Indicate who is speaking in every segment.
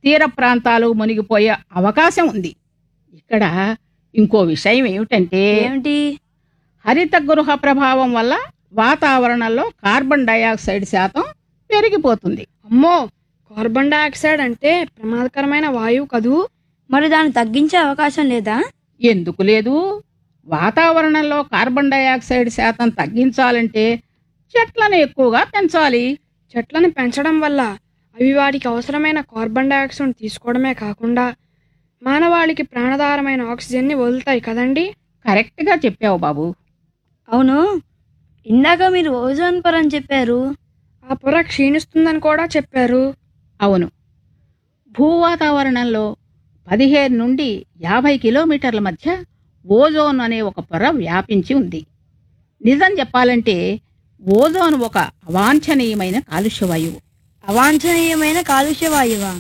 Speaker 1: తీర ప్రాంతాలు మునిగిపోయే అవకాశం ఉంది ఇక్కడ ఇంకో విషయం ఏమిటంటే
Speaker 2: ఏమిటి
Speaker 1: హరిత గృహ ప్రభావం వల్ల వాతావరణంలో కార్బన్ డయాక్సైడ్ శాతం పెరిగిపోతుంది
Speaker 3: అమ్మో కార్బన్ డయాక్సైడ్ అంటే ప్రమాదకరమైన వాయువు కదూ
Speaker 2: మరి దాన్ని తగ్గించే అవకాశం లేదా
Speaker 1: ఎందుకు లేదు వాతావరణంలో కార్బన్ డయాక్సైడ్ శాతం తగ్గించాలంటే చెట్లను ఎక్కువగా పెంచాలి
Speaker 3: చెట్లను పెంచడం వల్ల అవి వాటికి అవసరమైన కార్బన్ డయాక్సైడ్ తీసుకోవడమే కాకుండా మానవాళికి ప్రాణదారమైన ఆక్సిజన్ని వదులుతాయి కదండి
Speaker 1: కరెక్ట్గా చెప్పావు బాబు
Speaker 2: అవును ఇందాక మీరు ఓజోన్ పొర అని చెప్పారు
Speaker 3: ఆ పొర క్షీణిస్తుందని కూడా చెప్పారు
Speaker 1: అవును భూవాతావరణంలో పదిహేను నుండి యాభై కిలోమీటర్ల మధ్య ఓజోన్ అనే ఒక పొర వ్యాపించి ఉంది నిజం చెప్పాలంటే ఓజోన్ ఒక అవాంఛనీయమైన కాలుష్య వాయువు
Speaker 2: అవాంఛనీయమైన కాలుష్య వాయువా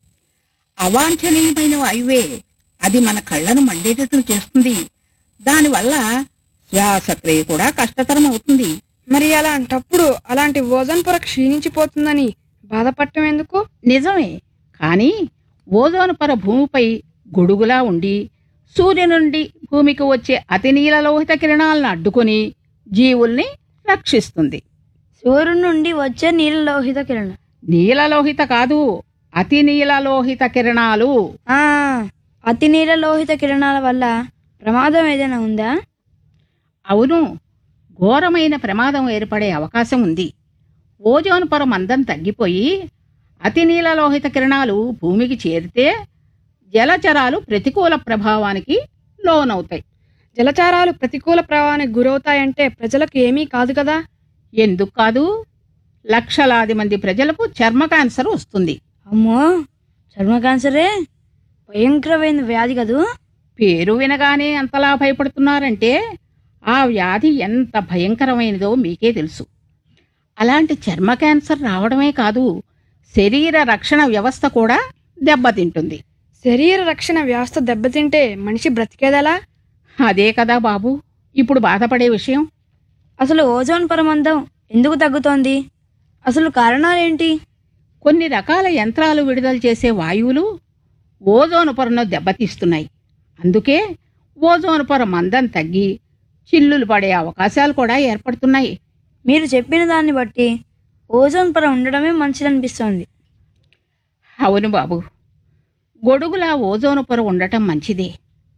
Speaker 1: అవాంఛనీయమైన వాయువే అది మన కళ్ళను మండేటట్లు చేస్తుంది దానివల్ల శ్వాసక్రియ కూడా కష్టతరం అవుతుంది
Speaker 3: మరి అలాంటప్పుడు అలాంటి ఓజోన్ పొర క్షీణించిపోతుందని బాధపడటం ఎందుకు
Speaker 1: నిజమే కానీ ఓజోన్ పొర భూమిపై గొడుగులా ఉండి సూర్యుని నుండి భూమికి వచ్చే అతి నీలలోహిత కిరణాలను అడ్డుకొని జీవుల్ని రక్షిస్తుంది
Speaker 2: సూర్యుడి నుండి వచ్చే నీళ్ళ లోహిత కిరణం
Speaker 1: నీలలోహిత కాదు అతి నీలలోహిత కిరణాలు
Speaker 2: ఆ, అతి నీళ్ళ లోహిత కిరణాల వల్ల ప్రమాదం ఏదైనా ఉందా
Speaker 1: అవును ఘోరమైన ప్రమాదం ఏర్పడే అవకాశం ఉంది ఓజోన్ పొర మందం తగ్గిపోయి అతి నీలలోహిత కిరణాలు భూమికి చేరితే జలచరాలు ప్రతికూల ప్రభావానికి లోనవుతాయి
Speaker 3: జలచారాలు ప్రతికూల ప్రభావానికి గురవుతాయంటే ప్రజలకు ఏమీ కాదు కదా
Speaker 1: ఎందుకు కాదు లక్షలాది మంది ప్రజలకు చర్మ క్యాన్సర్ వస్తుంది
Speaker 2: అమ్మో చర్మ క్యాన్సరే భయంకరమైన వ్యాధి కదూ
Speaker 1: పేరు వినగానే అంతలా భయపడుతున్నారంటే ఆ వ్యాధి ఎంత భయంకరమైనదో మీకే తెలుసు అలాంటి చర్మ క్యాన్సర్ రావడమే కాదు శరీర రక్షణ వ్యవస్థ కూడా దెబ్బతింటుంది
Speaker 3: శరీర రక్షణ వ్యవస్థ దెబ్బతింటే మనిషి బ్రతికేదెలా
Speaker 1: అదే కదా బాబు ఇప్పుడు బాధపడే విషయం
Speaker 2: అసలు ఓజోన్ పొరమందం ఎందుకు తగ్గుతోంది అసలు కారణాలేంటి
Speaker 1: కొన్ని రకాల యంత్రాలు విడుదల చేసే వాయువులు ఓజోను పొరను దెబ్బతీస్తున్నాయి అందుకే ఓజోను పొర మందం తగ్గి చిల్లులు పడే అవకాశాలు కూడా ఏర్పడుతున్నాయి
Speaker 2: మీరు చెప్పిన దాన్ని బట్టి ఓజోన్ పొర ఉండడమే మంచిదనిపిస్తోంది
Speaker 1: అవును బాబు గొడుగులా ఓజోను పొర ఉండటం మంచిదే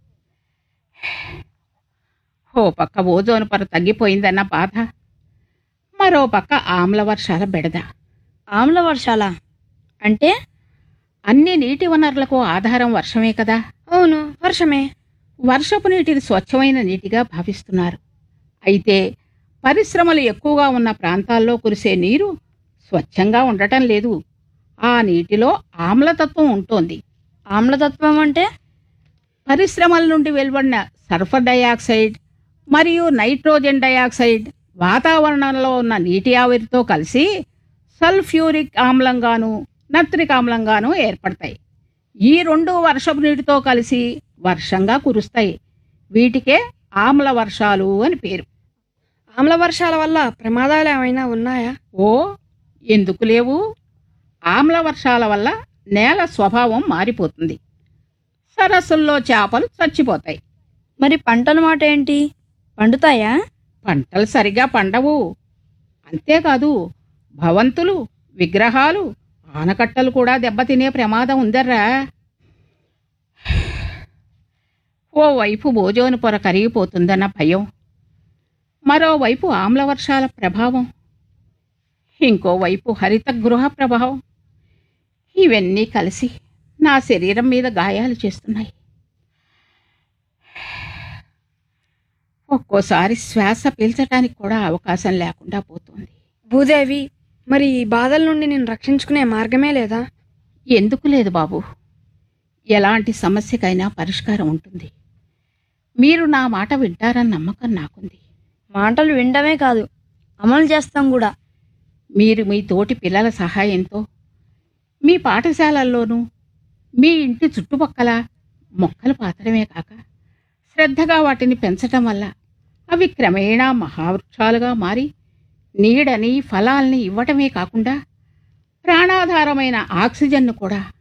Speaker 1: ఓ పక్క ఓజోను పొర తగ్గిపోయిందన్న బాధ మరో పక్క ఆమ్ల వర్షాల బెడద
Speaker 2: ఆమ్ల వర్షాల అంటే
Speaker 1: అన్ని నీటి వనరులకు ఆధారం వర్షమే కదా
Speaker 3: అవును వర్షమే
Speaker 1: వర్షపు నీటిని స్వచ్ఛమైన నీటిగా భావిస్తున్నారు అయితే పరిశ్రమలు ఎక్కువగా ఉన్న ప్రాంతాల్లో కురిసే నీరు స్వచ్ఛంగా ఉండటం లేదు ఆ నీటిలో ఆమ్లతత్వం ఉంటోంది
Speaker 2: ఆమ్లతత్వం అంటే
Speaker 1: పరిశ్రమల నుండి వెలువడిన సల్ఫర్ డయాక్సైడ్ మరియు నైట్రోజన్ డయాక్సైడ్ వాతావరణంలో ఉన్న నీటి ఆవిరితో కలిసి సల్ఫ్యూరిక్ ఆమ్లంగాను నత్రిక్ ఆమ్లంగాను ఏర్పడతాయి ఈ రెండు వర్షపు నీటితో కలిసి వర్షంగా కురుస్తాయి వీటికే ఆమ్ల వర్షాలు అని పేరు
Speaker 3: ఆమ్ల వర్షాల వల్ల ప్రమాదాలు ఏమైనా ఉన్నాయా
Speaker 1: ఓ ఎందుకు లేవు ఆమ్ల వర్షాల వల్ల నేల స్వభావం మారిపోతుంది సరస్సుల్లో చేపలు చచ్చిపోతాయి
Speaker 2: మరి పంటల మాట ఏంటి పండుతాయా
Speaker 1: పంటలు సరిగా పండవు అంతేకాదు భవంతులు విగ్రహాలు ఆనకట్టలు కూడా దెబ్బతినే ప్రమాదం ఉందర్రా ఓవైపు ఓజోను పొర కరిగిపోతుందన్న భయం మరోవైపు ఆమ్ల వర్షాల ప్రభావం ఇంకోవైపు హరిత గృహ ప్రభావం ఇవన్నీ కలిసి నా శరీరం మీద గాయాలు చేస్తున్నాయి ఒక్కోసారి శ్వాస పీల్చడానికి కూడా అవకాశం లేకుండా పోతుంది
Speaker 3: భూదేవి మరి ఈ బాధల నుండి నేను రక్షించుకునే మార్గమే లేదా
Speaker 1: ఎందుకు లేదు బాబు ఎలాంటి సమస్యకైనా పరిష్కారం ఉంటుంది మీరు నా మాట వింటారన్న నమ్మకం నాకుంది
Speaker 2: మాటలు వినడమే కాదు అమలు చేస్తాం కూడా
Speaker 1: మీరు మీ తోటి పిల్లల సహాయంతో మీ పాఠశాలల్లోనూ మీ ఇంటి చుట్టుపక్కల మొక్కలు పాతడమే కాక శ్రద్ధగా వాటిని పెంచటం వల్ల అవి క్రమేణా మహావృక్షాలుగా మారి నీడని ఫలాల్ని ఇవ్వటమే కాకుండా ప్రాణాధారమైన ఆక్సిజన్ను కూడా